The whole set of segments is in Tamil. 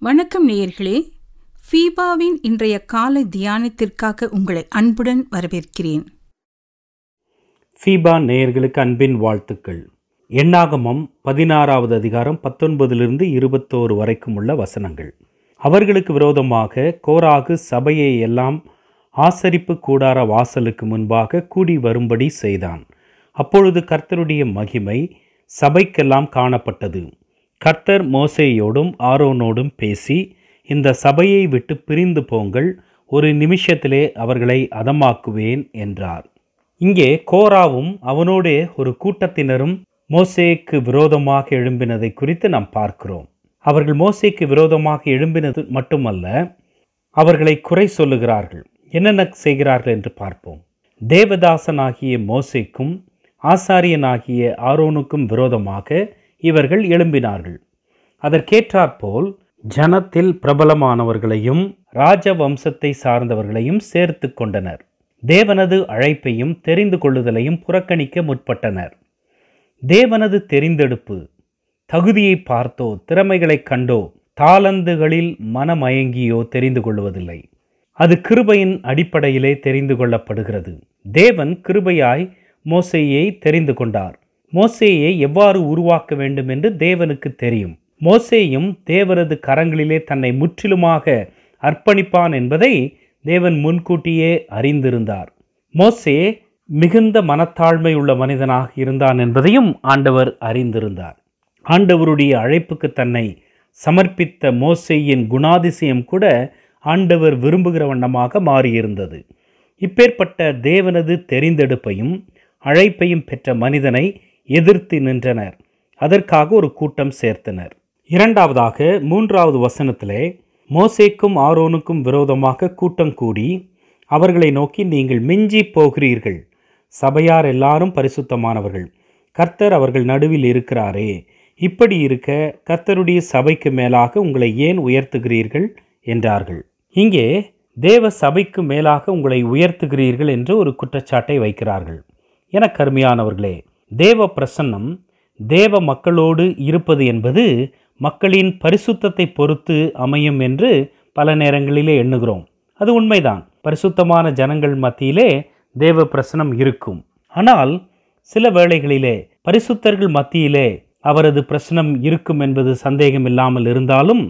வணக்கம் நேயர்களே ஃபீபாவின் இன்றைய காலை தியானத்திற்காக உங்களை அன்புடன் வரவேற்கிறேன் ஃபீபா நேயர்களுக்கு அன்பின் வாழ்த்துக்கள் எண்ணாகமம் பதினாறாவது அதிகாரம் பத்தொன்பதிலிருந்து இருபத்தோரு வரைக்கும் உள்ள வசனங்கள் அவர்களுக்கு விரோதமாக கோராகு சபையை எல்லாம் ஆசரிப்பு கூடார வாசலுக்கு முன்பாக கூடி வரும்படி செய்தான் அப்பொழுது கர்த்தருடைய மகிமை சபைக்கெல்லாம் காணப்பட்டது கர்த்தர் மோசேயோடும் ஆரோனோடும் பேசி இந்த சபையை விட்டு பிரிந்து போங்கள் ஒரு நிமிஷத்திலே அவர்களை அதமாக்குவேன் என்றார் இங்கே கோராவும் அவனோடே ஒரு கூட்டத்தினரும் மோசேக்கு விரோதமாக எழும்பினதை குறித்து நாம் பார்க்கிறோம் அவர்கள் மோசேக்கு விரோதமாக எழும்பினது மட்டுமல்ல அவர்களை குறை சொல்லுகிறார்கள் என்னென்ன செய்கிறார்கள் என்று பார்ப்போம் தேவதாசனாகிய மோசேக்கும் ஆசாரியனாகிய ஆரோனுக்கும் விரோதமாக இவர்கள் எழும்பினார்கள் அதற்கேற்றாற்போல் ஜனத்தில் பிரபலமானவர்களையும் ராஜ வம்சத்தை சார்ந்தவர்களையும் சேர்த்து கொண்டனர் தேவனது அழைப்பையும் தெரிந்து கொள்ளுதலையும் புறக்கணிக்க முற்பட்டனர் தேவனது தெரிந்தெடுப்பு தகுதியை பார்த்தோ திறமைகளைக் கண்டோ தாளந்துகளில் மனமயங்கியோ தெரிந்து கொள்வதில்லை அது கிருபையின் அடிப்படையிலே தெரிந்து கொள்ளப்படுகிறது தேவன் கிருபையாய் மோசேயை தெரிந்து கொண்டார் மோசேயை எவ்வாறு உருவாக்க வேண்டும் என்று தேவனுக்கு தெரியும் மோசேயும் தேவனது கரங்களிலே தன்னை முற்றிலுமாக அர்ப்பணிப்பான் என்பதை தேவன் முன்கூட்டியே அறிந்திருந்தார் மோசே மிகுந்த மனத்தாழ்மை உள்ள மனிதனாக இருந்தான் என்பதையும் ஆண்டவர் அறிந்திருந்தார் ஆண்டவருடைய அழைப்புக்கு தன்னை சமர்ப்பித்த மோசேயின் குணாதிசயம் கூட ஆண்டவர் விரும்புகிற வண்ணமாக மாறியிருந்தது இப்பேற்பட்ட தேவனது தெரிந்தெடுப்பையும் அழைப்பையும் பெற்ற மனிதனை எதிர்த்து நின்றனர் அதற்காக ஒரு கூட்டம் சேர்த்தனர் இரண்டாவதாக மூன்றாவது வசனத்திலே மோசேக்கும் ஆரோனுக்கும் விரோதமாக கூட்டம் கூடி அவர்களை நோக்கி நீங்கள் மிஞ்சி போகிறீர்கள் சபையார் எல்லாரும் பரிசுத்தமானவர்கள் கர்த்தர் அவர்கள் நடுவில் இருக்கிறாரே இப்படி இருக்க கர்த்தருடைய சபைக்கு மேலாக உங்களை ஏன் உயர்த்துகிறீர்கள் என்றார்கள் இங்கே தேவ சபைக்கு மேலாக உங்களை உயர்த்துகிறீர்கள் என்று ஒரு குற்றச்சாட்டை வைக்கிறார்கள் என கருமையானவர்களே தேவ பிரசன்னம் தேவ மக்களோடு இருப்பது என்பது மக்களின் பரிசுத்தத்தை பொறுத்து அமையும் என்று பல நேரங்களிலே எண்ணுகிறோம் அது உண்மைதான் பரிசுத்தமான ஜனங்கள் மத்தியிலே தேவ பிரசனம் இருக்கும் ஆனால் சில வேளைகளிலே பரிசுத்தர்கள் மத்தியிலே அவரது பிரசனம் இருக்கும் என்பது சந்தேகம் இல்லாமல் இருந்தாலும்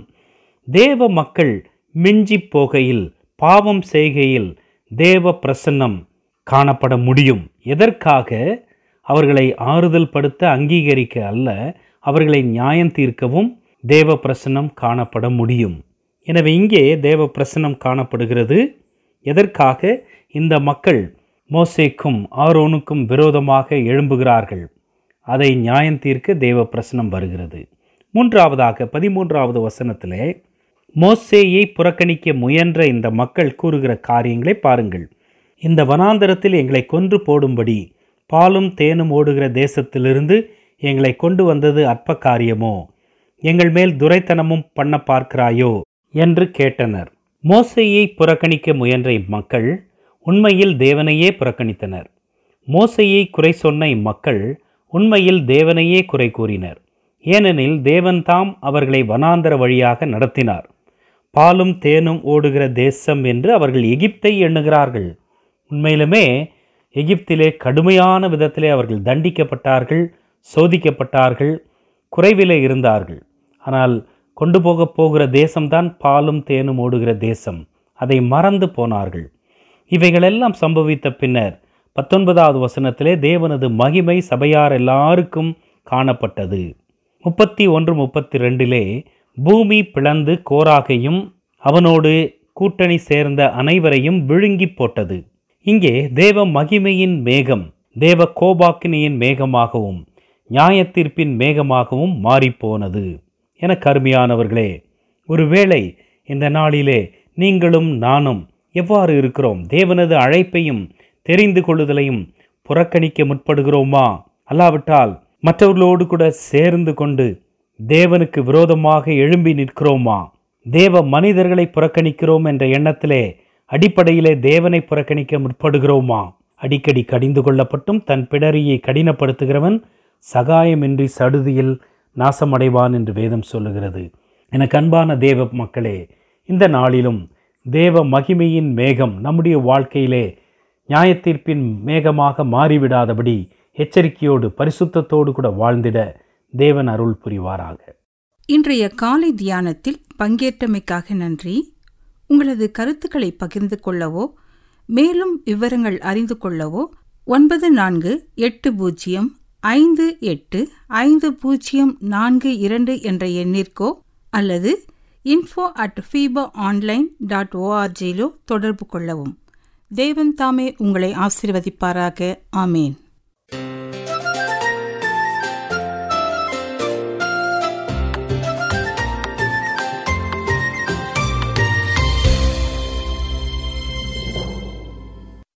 தேவ மக்கள் மிஞ்சி போகையில் பாவம் செய்கையில் தேவ பிரசன்னம் காணப்பட முடியும் எதற்காக அவர்களை ஆறுதல் படுத்த அங்கீகரிக்க அல்ல அவர்களை நியாயம் தீர்க்கவும் தேவ பிரசன்னம் காணப்பட முடியும் எனவே இங்கே தேவ பிரசன்னம் காணப்படுகிறது எதற்காக இந்த மக்கள் மோசேக்கும் ஆரோனுக்கும் விரோதமாக எழும்புகிறார்கள் அதை நியாயம் தீர்க்க தேவ பிரசனம் வருகிறது மூன்றாவதாக பதிமூன்றாவது வசனத்திலே மோசேயை புறக்கணிக்க முயன்ற இந்த மக்கள் கூறுகிற காரியங்களை பாருங்கள் இந்த வனாந்தரத்தில் எங்களை கொன்று போடும்படி பாலும் தேனும் ஓடுகிற தேசத்திலிருந்து எங்களை கொண்டு வந்தது அற்ப காரியமோ எங்கள் மேல் துரைத்தனமும் பண்ண பார்க்கிறாயோ என்று கேட்டனர் மோசையை புறக்கணிக்க முயன்ற இம்மக்கள் உண்மையில் தேவனையே புறக்கணித்தனர் மோசையை குறை சொன்ன இம்மக்கள் உண்மையில் தேவனையே குறை கூறினர் ஏனெனில் தேவன்தாம் அவர்களை வனாந்தர வழியாக நடத்தினார் பாலும் தேனும் ஓடுகிற தேசம் என்று அவர்கள் எகிப்தை எண்ணுகிறார்கள் உண்மையிலுமே எகிப்திலே கடுமையான விதத்திலே அவர்கள் தண்டிக்கப்பட்டார்கள் சோதிக்கப்பட்டார்கள் குறைவிலே இருந்தார்கள் ஆனால் கொண்டு போக போகிற தேசம்தான் பாலும் தேனும் ஓடுகிற தேசம் அதை மறந்து போனார்கள் இவைகளெல்லாம் சம்பவித்த பின்னர் பத்தொன்பதாவது வசனத்திலே தேவனது மகிமை சபையார் எல்லாருக்கும் காணப்பட்டது முப்பத்தி ஒன்று முப்பத்தி ரெண்டிலே பூமி பிளந்து கோராகையும் அவனோடு கூட்டணி சேர்ந்த அனைவரையும் விழுங்கி போட்டது இங்கே தேவ மகிமையின் மேகம் தேவ கோபாக்கினியின் மேகமாகவும் நியாயத்தீர்ப்பின் மேகமாகவும் மாறிப்போனது என கருமையானவர்களே ஒருவேளை இந்த நாளிலே நீங்களும் நானும் எவ்வாறு இருக்கிறோம் தேவனது அழைப்பையும் தெரிந்து கொள்ளுதலையும் புறக்கணிக்க முற்படுகிறோமா அல்லாவிட்டால் மற்றவர்களோடு கூட சேர்ந்து கொண்டு தேவனுக்கு விரோதமாக எழும்பி நிற்கிறோமா தேவ மனிதர்களை புறக்கணிக்கிறோம் என்ற எண்ணத்திலே அடிப்படையிலே தேவனை புறக்கணிக்க முற்படுகிறோமா அடிக்கடி கடிந்து கொள்ளப்பட்டும் தன் பிடரியை கடினப்படுத்துகிறவன் சகாயமின்றி சடுதியில் நாசமடைவான் என்று வேதம் சொல்லுகிறது எனக்கு அன்பான தேவ மக்களே இந்த நாளிலும் தேவ மகிமையின் மேகம் நம்முடைய வாழ்க்கையிலே நியாயத்தீர்ப்பின் மேகமாக மாறிவிடாதபடி எச்சரிக்கையோடு பரிசுத்தத்தோடு கூட வாழ்ந்திட தேவன் அருள் புரிவாராக இன்றைய காலை தியானத்தில் பங்கேற்றமைக்காக நன்றி உங்களது கருத்துக்களை பகிர்ந்து கொள்ளவோ மேலும் விவரங்கள் அறிந்து கொள்ளவோ ஒன்பது நான்கு எட்டு பூஜ்ஜியம் ஐந்து எட்டு ஐந்து பூஜ்ஜியம் நான்கு இரண்டு என்ற எண்ணிற்கோ அல்லது info at FEBA online dot ஓஆர்ஜியிலோ தொடர்பு கொள்ளவும் தேவன் தாமே உங்களை ஆசீர்வதிப்பாராக ஆமேன்